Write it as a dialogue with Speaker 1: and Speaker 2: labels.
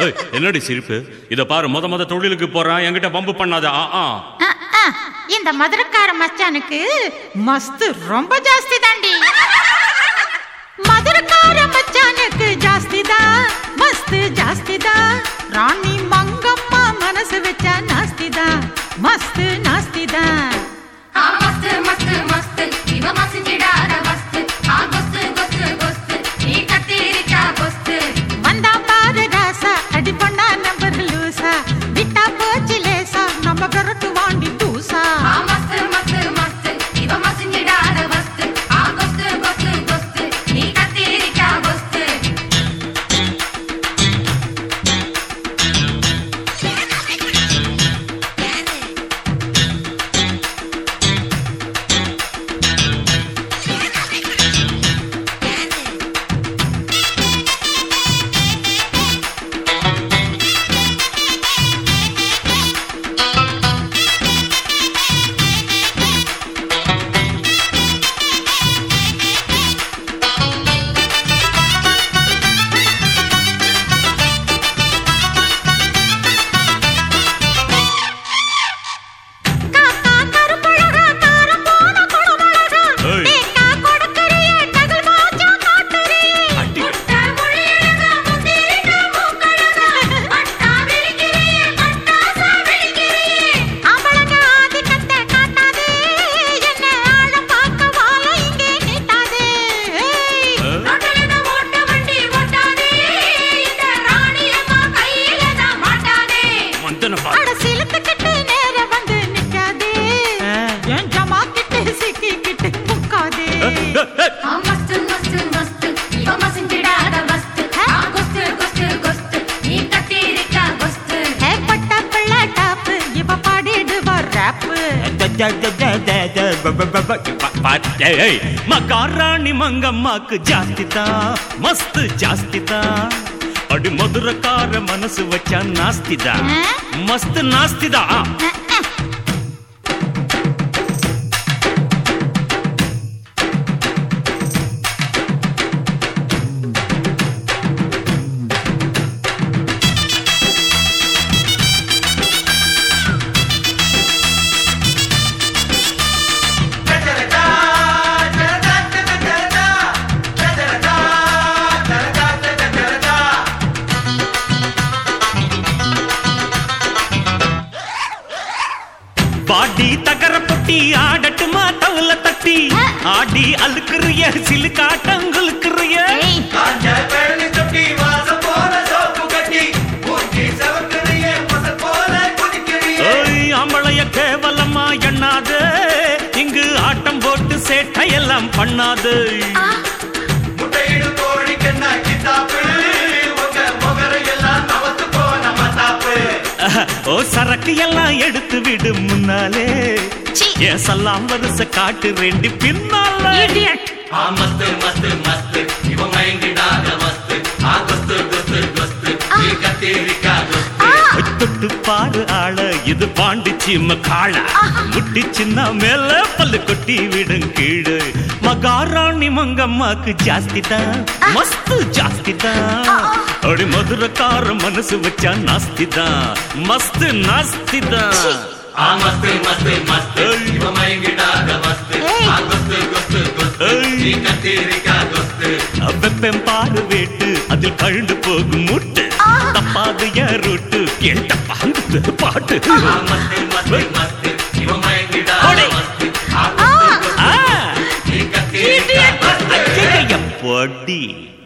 Speaker 1: ஏய், என்னடி சிரிப்பு இத பாரு முத முத தொழிலுக்கு போறான் என்கிட்ட பம்பு பண்ணாத ஆ ஆ
Speaker 2: ஆ, ஆ, இந்த மதுரக்கார மச்சானுக்கு மஸ்து ரொம்ப ஜாஸ்தி தாண்டி மதுரக்கார மச்சானுக்கு ஜாஸ்தி தான் மஸ்து ஜாஸ்தி தான் ராணி மங்கம்மா மனசு வச்சா நாஸ்தி தான் மஸ்து நாஸ்தி தான்
Speaker 3: ಆ ಮಸ್ತ್ ಮಸ್ತ್ ಮಸ್ತ್ ಇವ ಮಸಿಜಿಡಾರ ಮಸ್ತ್ ಆ ಗೊಸ್ತ್ ಗೊಸ್ತ್ ಗೊಸ್ತ್ ಈ ಕತ್ತೀರಿಕ ಗೊಸ್ತ್
Speaker 2: வந்தா பாரு ராசா அடி பண்ணா நம்பர் லூசா விட்டா போச்சு லேசா நம்ம விரட்டு வாண்டி தூசா
Speaker 3: ಆ ಮಸ್ತ್ ಮಸ್ತ್ ಮಸ್ತ್ ಇವ ಮಸಿಜಿಡಾರ ಮಸ್ತ್ ಆ ಗೊಸ್ತ್ ಗೊಸ್ತ್ ಗೊಸ್ತ್ ಈ ಕತ್ತೀರಿಕ ಗೊಸ್ತ್
Speaker 2: காக்கா கருப்பழகா காரம் போன குடமழகா
Speaker 1: ஏய்.
Speaker 2: தேக்கா கொடுக்கறியே டகல் மாச்சா காட்டுறியே
Speaker 1: அடி
Speaker 3: ಮುಟ್ಟ ಮುಳಿಯಳಗ ಮುತ್ತಿರಿಕ ಮೂಕಳಗ ಮಟ್ಟ ಬಿಳಿಕಿರಿಯೇ ಮಟ್ಟಾಸ ಬಿಳಿಕಿರಿಯೇ
Speaker 2: அவளங்க ஆதிக்கத்தை காட்டாதே என்ன ஆழம் பார்க்க வாழ இங்கே நீட்டாதே ஏய்.
Speaker 3: நொட்டலன ஓட்ட வண்டி ஓட்டாதே இந்த ராணியம்மா கையில தான் மாட்டாதே
Speaker 1: மந்தன பாரு
Speaker 2: அட சிலுத்துக்கிட்டு நேர வந்து நிக்காதே என் ஜமா கிட்ட சிக்கிக்கிட்டு முக்காதே
Speaker 3: ಆ ಮಸ್ತ್ ಮಸ್ತ್ ಮಸ್ತ್ ಇವ ಮಸಿಜಿಡಾರ ಮಸ್ತ್ ಆ ಗೊಸ್ತ್ ಗೊಸ್ತ್ ಗೊಸ್ತ್ ಈ ಕತ್ತೀರಿಕ ಗೊಸ್ತ್
Speaker 2: ஹே பட்ட பிள்ளை டாப்பு இவ பாடிடுவா ராப்பு
Speaker 1: மகாராணி மங்கம்மாக்கு ஜாஸ்தி தான் மஸ்து ஜாஸ்தி தான் அடி மதுரக்கார மனசு வச்சா நாஸ்தி தான்
Speaker 2: ஆ?
Speaker 1: மஸ்து நாஸ்தி தான் பாடி தகர பொட்டி ஆடட்டுமா தவுல தட்டி ஆடி அழுக்குறிய சிலு காட்டங்களுக்குறிய
Speaker 2: ஏய்
Speaker 4: காஞ்ச பழனி தொட்டி வாசம் போல சோப்பு கட்டி மூஞ்சி சவக்கறியே மசல் போல குதிக்கிறியே
Speaker 1: ஓய் ஆம்பளைய கேவலமா எண்ணாது இங்கு ஆட்டம் போட்டு சேட்டையெல்லாம் பண்ணாது
Speaker 4: முட்டையிடும் கோழிக்கென்ன கித்தாப்பு உங்க முகரையெல்லாம் நவத்து போன மத்தாப்பு
Speaker 1: ஓ சரக்கு எல்லாம் எடுத்து விடு முன்னாலே
Speaker 2: சீ.
Speaker 1: ஏன் சல்லாம் வரிச காட்டு ரெண்டு பின்னால
Speaker 2: இடியட்
Speaker 4: ஆ மஸ்து மஸ்து மஸ்து இவ மயங்கிடாத மஸ்து ஆ கொஸ்து கொஸ்து கொஸ்து நீ கத்தேரிக்கா கொஸ்து
Speaker 1: தொட்டு பாரு ஆள இது பாண்டிச்சு காள முட்டி சின்ன மேல பல்லு கொட்டி விடும் கீழே மகாராணி மங்கம்மாக்கு ஜாஸ்தி தான் மஸ்து ஜாஸ்தி தான் அடி மதுரக்கார மனசு வச்சா நாஸ்தி தான் மஸ்து நாஸ்தி தான்
Speaker 4: ஆ மஸ்து மஸ்து மஸ்து இவ மயங்கிடாத மஸ்து ஆ கொஸ்து கொஸ்து கொஸ்து நீ கத்தேரிக்கா கொஸ்து
Speaker 1: வெப்பம் பாரு வேட்டு அதில் கழுந்து போகும் முட்டு தப்பாது என் ரூட்டு கேட்ட பாங்கு பாட்டு
Speaker 4: ஆ மஸ்து மஸ்து மஸ்து இவ மயங்கிடாத
Speaker 1: போடி.
Speaker 4: மஸ்து ஆ கொஸ்து கொஸ்து
Speaker 1: ஆ,
Speaker 4: நீ கத்தேரிக்கா கொஸ்து
Speaker 1: ஐயைய, பொடி